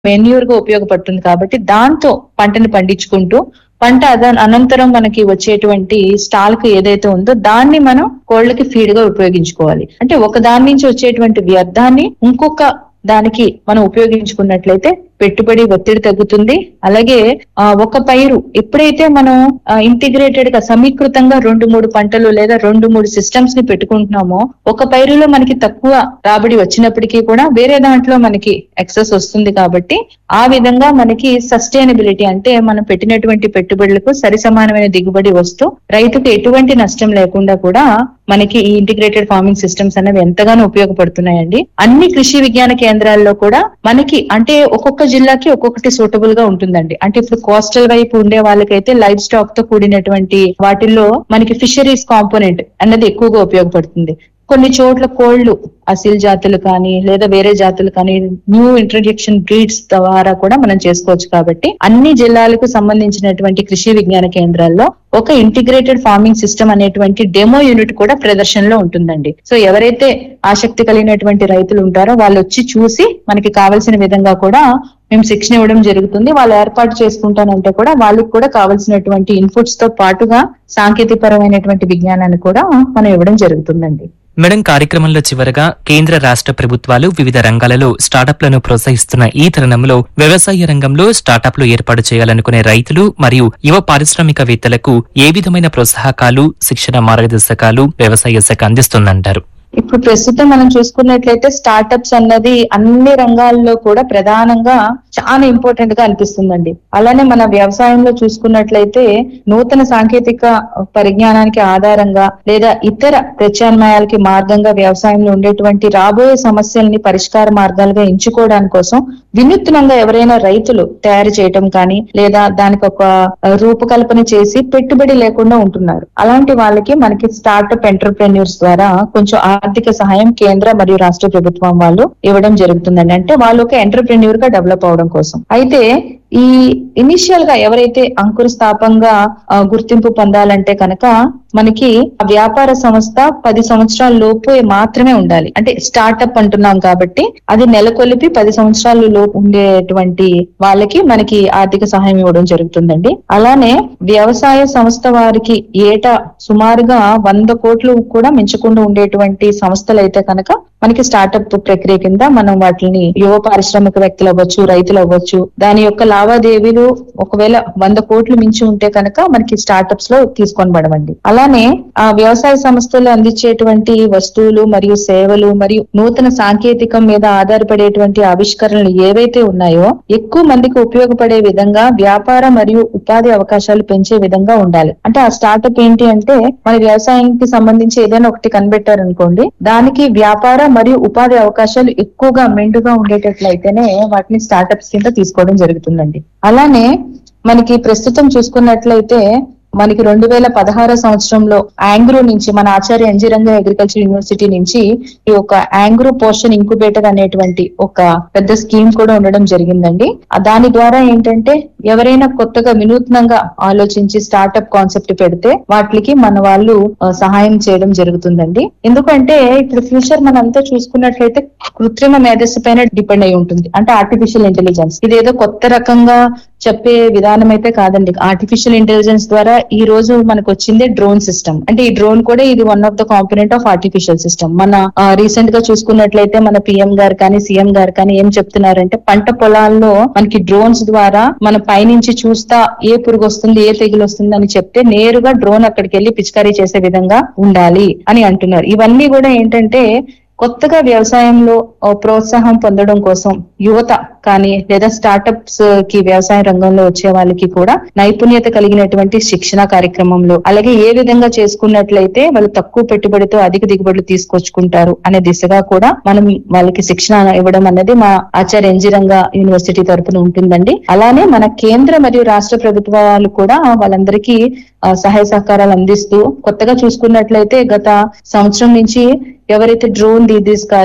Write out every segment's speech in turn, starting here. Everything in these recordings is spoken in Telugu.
మెన్యూర్ గా ఉపయోగపడుతుంది కాబట్టి దాంతో పంటని పండించుకుంటూ పంట అద- అనంతరం మనకి వచ్చేటువంటి స్టాల్ కు ఏదైతే ఉందో దాన్ని మనం కోళ్ళకి ఫీడ్ గా ఉపయోగించుకోవాలి అంటే ఒక దాని నుంచి వచ్చేటువంటి వ్యర్థాన్ని ఇంకొక దానికి మనం ఉపయోగించుకున్నట్లయితే పెట్టుబడి ఒత్తిడి తగ్గుతుంది అలాగే ఆ, ఒక పైరు ఎప్పుడైతే మనం ఇంటిగ్రేటెడ్ గా సమీకృతంగా రెండు మూడు పంటలు లేదా రెండు మూడు సిస్టమ్స్ ని పెట్టుకుంటున్నామో ఒక పైరులో మనకి తక్కువ రాబడి వచ్చినప్పటికీ కూడా వేరే దాంట్లో మనకి ఎక్సెస్ వస్తుంది కాబట్టి ఆ విధంగా మనకి సస్టైనబిలిటీ అంటే మనం పెట్టినటువంటి పెట్టుబడులకు సరి సమానమైన దిగుబడి వస్తూ రైతుకు ఎటువంటి నష్టం లేకుండా కూడా మనకి ఈ ఇంటిగ్రేటెడ్ ఫార్మింగ్ సిస్టమ్స్ అనేవి ఎంతగానో ఉపయోగపడుతున్నాయండి అన్ని కృషి విజ్ఞాన కేంద్రాల్లో కూడా మనకి అంటే ఒక్కొక్క జిల్లాకి ఒక్కొక్కటి సూటబుల్ గా ఉంటుందండి అంటే ఇప్పుడు కోస్టల్ వైపు ఉండే వాళ్ళకైతే లైఫ్ స్టాక్ తో కూడినటువంటి వాటిల్లో మనకి ఫిషరీస్ కాంపోనెంట్ అన్నది ఎక్కువగా ఉపయోగపడుతుంది కొన్ని చోట్ల కోళ్లు అసిల్ జాతులు కానీ లేదా వేరే జాతులు కానీ న్యూ ఇంట్రడక్షన్ బ్రీడ్స్ ద్వారా కూడా మనం చేసుకోవచ్చు కాబట్టి అన్ని జిల్లాలకు సంబంధించినటువంటి కృషి విజ్ఞాన కేంద్రాల్లో ఒక ఇంటిగ్రేటెడ్ ఫార్మింగ్ సిస్టమ్ అనేటువంటి డెమో యూనిట్ కూడా ప్రదర్శనలో ఉంటుందండి సో ఎవరైతే ఆసక్తి కలిగినటువంటి రైతులు ఉంటారో వాళ్ళు వచ్చి చూసి మనకి కావలసిన విధంగా కూడా మేము శిక్షణ ఇవ్వడం జరుగుతుంది వాళ్ళు ఏర్పాటు చేసుకుంటానంటే కూడా వాళ్ళకి కూడా కావాల్సినటువంటి ఇన్పుట్స్ తో పాటుగా సాంకేతిక పరమైనటువంటి విజ్ఞానాన్ని కూడా మనం ఇవ్వడం జరుగుతుందండి మేడం కార్యక్రమంలో చివరగా కేంద్ర రాష్ట్ర ప్రభుత్వాలు వివిధ రంగాలలో స్టార్టప్లను ప్రోత్సహిస్తున్న ఈ తరుణంలో వ్యవసాయ రంగంలో స్టార్టప్లు ఏర్పాటు చేయాలనుకునే రైతులు మరియు యువ పారిశ్రామికవేత్తలకు ఏ విధమైన ప్రోత్సాహకాలు శిక్షణ మార్గదర్శకాలు వ్యవసాయ శాఖ అందిస్తుందంటారు ఇప్పుడు ప్రస్తుతం మనం చూసుకున్నట్లయితే స్టార్టప్స్ అన్నది అన్ని రంగాల్లో కూడా ప్రధానంగా చాలా ఇంపార్టెంట్ గా అనిపిస్తుందండి అలానే మన వ్యవసాయంలో చూసుకున్నట్లయితే నూతన సాంకేతిక పరిజ్ఞానానికి ఆధారంగా లేదా ఇతర ప్రత్యామ్నాయాలకి మార్గంగా వ్యవసాయంలో ఉండేటువంటి రాబోయే సమస్యల్ని పరిష్కార మార్గాలుగా ఎంచుకోవడానికి కోసం వినూత్నంగా ఎవరైనా రైతులు తయారు చేయటం కానీ లేదా దానికి ఒక రూపకల్పన చేసి పెట్టుబడి లేకుండా ఉంటున్నారు అలాంటి వాళ్ళకి మనకి స్టార్టప్ ఎంటర్ప్రెన్యూర్స్ ద్వారా కొంచెం ఆర్థిక సహాయం కేంద్ర మరియు రాష్ట్ర ప్రభుత్వం వాళ్ళు ఇవ్వడం జరుగుతుందండి అంటే వాళ్ళు ఒక ఎంటర్ప్రెన్యూర్ గా డెవలప్ అవడం కోసం అయితే ఈ ఇనిషియల్ గా ఎవరైతే అంకుర స్థాపంగా ఆ, గుర్తింపు పొందాలంటే కనుక మనకి ఆ వ్యాపార సంస్థ పది సంవత్సరాల లోపు మాత్రమే ఉండాలి అంటే స్టార్టప్ అంటున్నాం కాబట్టి అది నెలకొల్పి పది సంవత్సరాల లోపు ఉండేటువంటి వాళ్ళకి మనకి ఆర్థిక సహాయం ఇవ్వడం జరుగుతుందండి అలానే వ్యవసాయ సంస్థ వారికి ఏటా సుమారుగా వంద కోట్లు కూడా మించకుండా ఉండేటువంటి సంస్థలు అయితే కనుక మనకి స్టార్టప్ ప్రక్రియ కింద మనం వాటిని యువ పారిశ్రామికవేత్తలు అవ్వచ్చు రైతులు అవ్వచ్చు దాని యొక్క లావాదేవీలు ఒకవేళ వంద కోట్లు మించి ఉంటే కనుక మనకి స్టార్టప్స్ లో తీసుకొని పడవండి అలానే ఆ వ్యవసాయ సంస్థలు అందించేటువంటి వస్తువులు మరియు సేవలు మరియు నూతన సాంకేతికం మీద ఆధారపడేటువంటి ఆవిష్కరణలు ఏవైతే ఉన్నాయో ఎక్కువ మందికి ఉపయోగపడే విధంగా వ్యాపార మరియు ఉపాధి అవకాశాలు పెంచే విధంగా ఉండాలి అంటే ఆ స్టార్టప్ ఏంటి అంటే మన వ్యవసాయానికి సంబంధించి ఏదైనా ఒకటి కనిపెట్టారనుకోండి దానికి వ్యాపార మరియు ఉపాధి అవకాశాలు ఎక్కువగా మెండుగా ఉండేటట్లయితేనే వాటిని స్టార్టప్స్ కింద తీసుకోవడం జరుగుతుందండి అలానే మనకి ప్రస్తుతం చూసుకున్నట్లయితే మనకి రెండు వేల పదహారు సంవత్సరంలో యాంగ్రో నుంచి మన ఆచార్య ఎన్జిరంగ అగ్రికల్చర్ యూనివర్సిటీ నుంచి ఈ ఒక యాంగ్రో పోర్షన్ ఇంక్యుబేటర్ అనేటువంటి ఒక పెద్ద స్కీమ్ కూడా ఉండడం జరిగిందండి ఆ దాని ద్వారా ఏంటంటే ఎవరైనా కొత్తగా వినూత్నంగా ఆలోచించి స్టార్టప్ కాన్సెప్ట్ పెడితే వాటికి మన వాళ్ళు ఆ, సహాయం చేయడం జరుగుతుందండి ఎందుకంటే ఇప్పుడు ఫ్యూచర్ మనంతా చూసుకున్నట్లయితే కృత్రిమ మేధస్సు పైన డిపెండ్ అయి ఉంటుంది అంటే ఆర్టిఫిషియల్ ఇంటెలిజెన్స్ ఇదేదో కొత్త రకంగా చెప్పే విధానం అయితే కాదండి ఆర్టిఫిషియల్ ఇంటెలిజెన్స్ ద్వారా ఈ రోజు మనకు వచ్చిందే డ్రోన్ సిస్టమ్ అంటే ఈ డ్రోన్ కూడా ఇది one of the component of artificial system మన రీసెంట్ గా చూసుకున్నట్లయితే మన పిఎం గారు కానీ సీఎం గారు కానీ ఏం చెప్తున్నారంటే పంట పొలాల్లో మనకి డ్రోన్స్ ద్వారా మన పైనుంచి చూస్తా ఏ పురుగు వస్తుంది ఏ తెగులు వస్తుంది అని చెప్తే నేరుగా డ్రోన్ అక్కడికి వెళ్ళి పిచికారీ చేసే విధంగా ఉండాలి అని అంటున్నారు ఇవన్నీ కూడా ఏంటంటే కొత్తగా వ్యవసాయంలో ఆ, ప్రోత్సాహం పొందడం కోసం యువత కానీ లేదా స్టార్టప్స్ కి వ్యవసాయ రంగంలో వచ్చే వాళ్ళకి కూడా నైపుణ్యత కలిగినటువంటి శిక్షణ కార్యక్రమంలో అలాగే ఏ విధంగా చేసుకున్నట్లయితే వాళ్ళు తక్కువ పెట్టుబడితో అధిక దిగుబడులు తీసుకొచ్చుకుంటారు అనే దిశగా కూడా మనం వాళ్ళకి శిక్షణ ఇవ్వడం అనేది మా ఆచార్య ఎన్జిరంగ యూనివర్సిటీ తరపున ఉంటుందండి అలానే మన కేంద్ర మరియు రాష్ట్ర ప్రభుత్వాలు కూడా వాళ్ళందరికీ ఆ, సహాయ సహకారాలు అందిస్తూ కొత్తగా చూసుకున్నట్లయితే గత సంవత్సరం నుంచి ఎవరైతే డ్రోన్ దీదీస్ కానీ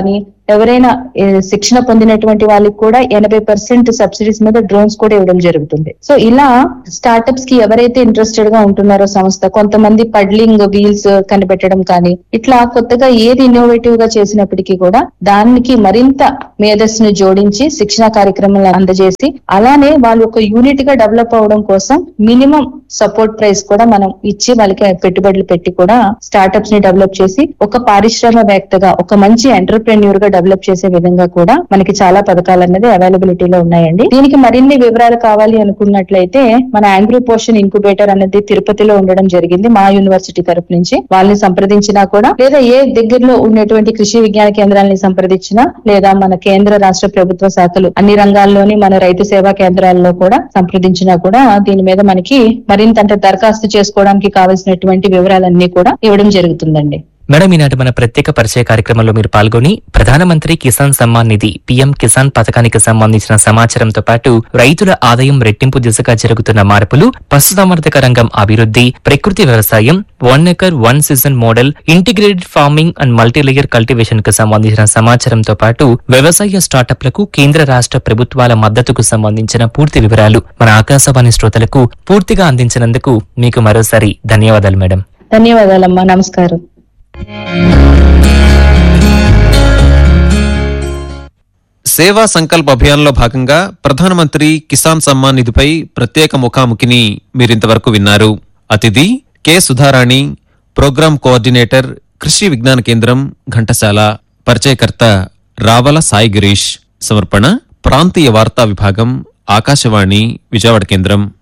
ఎవరైనా ఏ, శిక్షణ పొందినటువంటి వాళ్ళకి కూడా ఎనభై పర్సెంట్ సబ్సిడీస్ మీద డ్రోన్స్ కూడా ఇవ్వడం జరుగుతుంది సో ఇలా స్టార్టప్స్ కి ఎవరైతే ఇంట్రెస్టెడ్ గా ఉంటున్నారో సంస్థ కొంతమంది పడ్లింగ్ వీల్స్ కనిపెట్టడం కానీ ఇట్లా కొత్తగా ఏది ఇన్నోవేటివ్ గా చేసినప్పటికీ కూడా దానికి మరింత మేధస్సును జోడించి శిక్షణ కార్యక్రమాలు అందజేసి అలానే వాళ్ళు ఒక యూనిట్ గా డెవలప్ అవడం కోసం మినిమం సపోర్ట్ ప్రైస్ కూడా మనం ఇచ్చి వాళ్ళకి పెట్టుబడులు పెట్టి కూడా స్టార్టప్స్ ని డెవలప్ చేసి ఒక పారిశ్రామికవేత్తగా ఒక మంచి ఎంటర్ప్రెన్యూర్ గా డెవలప్ చేసే విధంగా కూడా మనకి చాలా పథకాలు అనేది అవైలబిలిటీలో ఉన్నాయండి దీనికి మరిన్ని వివరాలు కావాలి అనుకున్నట్లయితే మన ఆంగ్రీ పోషన్ ఇంక్యుబేటర్ అనేది తిరుపతిలో ఉండడం జరిగింది మా యూనివర్సిటీ తరపు నుంచి వాళ్ళని సంప్రదించినా కూడా లేదా ఏ దగ్గరలో ఉన్నటువంటి కృషి విజ్ఞాన కేంద్రాలని సంప్రదించినా లేదా మన కేంద్ర రాష్ట్ర ప్రభుత్వ శాఖలు అన్ని రంగాల్లోని మన రైతు సేవా కేంద్రాల్లో కూడా సంప్రదించినా కూడా దీని మీద మనకి మరింత అంటే దరఖాస్తు చేసుకోవడానికి కావాల్సినటువంటి వివరాలన్నీ కూడా ఇవ్వడం జరుగుతుందండి మేడం ఈనాటి మన ప్రత్యేక పరిచయ కార్యక్రమంలో మీరు పాల్గొని ప్రధానమంత్రి కిసాన్ సమ్మాన్ నిధి పీఎం కిసాన్ పథకానికి సంబంధించిన సమాచారంతో పాటు రైతుల ఆదాయం రెట్టింపు దిశగా జరుగుతున్న మార్పులు పశుసంవర్ధక రంగం అభివృద్ధి ప్రకృతి వ్యవసాయం one acre one season model integrated farming and multilayer cultivation కు సంబంధించిన సమాచారంతో పాటు వ్యవసాయ స్టార్టప్లకు కేంద్ర రాష్ట్ర ప్రభుత్వాల మద్దతుకు సంబంధించిన పూర్తి వివరాలు మన ఆకాశవాణి శ్రోతలకు పూర్తిగా అందించినందుకు మీకు మరోసారి ధన్యవాదాలు మేడం ధన్యవాదాలమ్మా నమస్కారం సేవా సంకల్ప్ అభియాన్లో భాగంగా ప్రధానమంత్రి కిసాన్ సమ్మాన్ నిధిపై ప్రత్యేక ముఖాముఖిని మీరింతవరకు విన్నారు అతిథి కె సుధారాణి ప్రోగ్రాం కోఆర్డినేటర్ కృషి విజ్ఞాన కేంద్రం ఘంటసాల పరిచయకర్త రావల సాయి గిరీష్ సమర్పణ ప్రాంతీయ వార్తా విభాగం ఆకాశవాణి విజయవాడ కేంద్రం